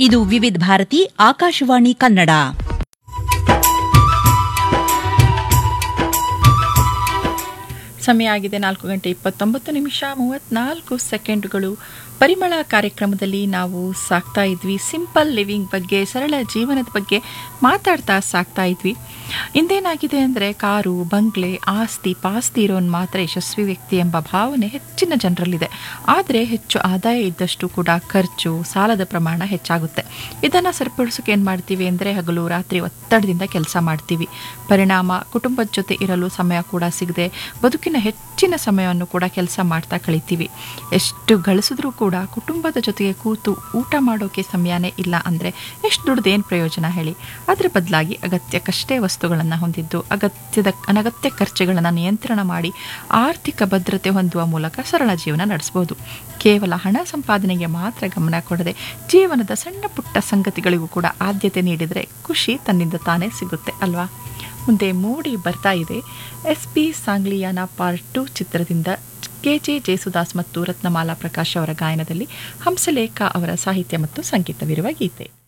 ಇದು ವಿವಿಧ ಭಾರತಿ ಆಕಾಶವಾಣಿ ಕನ್ನಡ ಸಮಯ ಆಗಿದೆ ನಾಲ್ಕು ಗಂಟೆ ಇಪ್ಪತ್ತೊಂಬತ್ತು ನಿಮಿಷ ಮೂವತ್ನಾಲ್ಕು ಸೆಕೆಂಡುಗಳು ಪರಿಮಳ ಕಾರ್ಯಕ್ರಮದಲ್ಲಿ ನಾವು ಸಾಕ್ತಾ ಇದ್ವಿ ಸಿಂಪಲ್ ಲಿವಿಂಗ್ ಬಗ್ಗೆ ಸರಳ ಜೀವನದ ಬಗ್ಗೆ ಮಾತಾಡ್ತಾ ಸಾಕ್ತಾ ಇದ್ವಿ ಇಂದೇನಾಗಿದೆ ಅಂದರೆ ಕಾರು ಬಂಗ್ಲೆ ಆಸ್ತಿ ಪಾಸ್ತಿ ಇರೋನ್ ಮಾತ್ರ ಯಶಸ್ವಿ ವ್ಯಕ್ತಿ ಎಂಬ ಭಾವನೆ ಹೆಚ್ಚಿನ ಜನರಲ್ಲಿದೆ ಆದರೆ ಹೆಚ್ಚು ಆದಾಯ ಇದ್ದಷ್ಟು ಕೂಡ ಖರ್ಚು ಸಾಲದ ಪ್ರಮಾಣ ಹೆಚ್ಚಾಗುತ್ತೆ ಇದನ್ನು ಸರಿಪಡಿಸೋಕೆ ಏನು ಮಾಡ್ತೀವಿ ಅಂದರೆ ಹಗಲು ರಾತ್ರಿ ಒತ್ತಡದಿಂದ ಕೆಲಸ ಮಾಡ್ತೀವಿ ಪರಿಣಾಮ ಕುಟುಂಬದ ಜೊತೆ ಇರಲು ಸಮಯ ಕೂಡ ಸಿಗದೆ ಬದುಕಿನ ಹೆಚ್ಚಿನ ಸಮಯವನ್ನು ಕೂಡ ಕೆಲಸ ಮಾಡ್ತಾ ಕಳಿತೀವಿ ಎಷ್ಟು ಗಳಿಸಿದ್ರೂ ಕೂಡ ಕುಟುಂಬದ ಜೊತೆಗೆ ಕೂತು ಊಟ ಮಾಡೋಕೆ ಸಮಯನೇ ಇಲ್ಲ ಅಂದರೆ ಎಷ್ಟು ದುಡ್ದೇನು ಪ್ರಯೋಜನ ಹೇಳಿ ಅದರ ಬದಲಾಗಿ ಅಗತ್ಯಕ್ಕಷ್ಟೇ ವಸ್ತುಗಳನ್ನು ಹೊಂದಿದ್ದು ಅಗತ್ಯದ ಅನಗತ್ಯ ಖರ್ಚುಗಳನ್ನು ನಿಯಂತ್ರಣ ಮಾಡಿ ಆರ್ಥಿಕ ಭದ್ರತೆ ಹೊಂದುವ ಮೂಲಕ ಸರಳ ಜೀವನ ನಡೆಸ್ಬೋದು ಕೇವಲ ಹಣ ಸಂಪಾದನೆಗೆ ಮಾತ್ರ ಗಮನ ಕೊಡದೆ ಜೀವನದ ಸಣ್ಣ ಪುಟ್ಟ ಸಂಗತಿಗಳಿಗೂ ಕೂಡ ಆದ್ಯತೆ ನೀಡಿದರೆ ಖುಷಿ ತನ್ನಿಂದ ತಾನೇ ಸಿಗುತ್ತೆ ಅಲ್ವಾ ಮುಂದೆ ಮೂಡಿ ಬರ್ತಾ ಇದೆ S P Sangliyana part two ಚಿತ್ರದಿಂದ ಕೆ ಜೆ ಜೇಸುದಾಸ್ ಮತ್ತು ರತ್ನಮಾಲಾ ಪ್ರಕಾಶ್ ಅವರ ಗಾಯನದಲ್ಲಿ ಹಂಸಲೇಖ ಅವರ ಸಾಹಿತ್ಯ ಮತ್ತು ಸಂಗೀತವಿರುವ ಗೀತೆ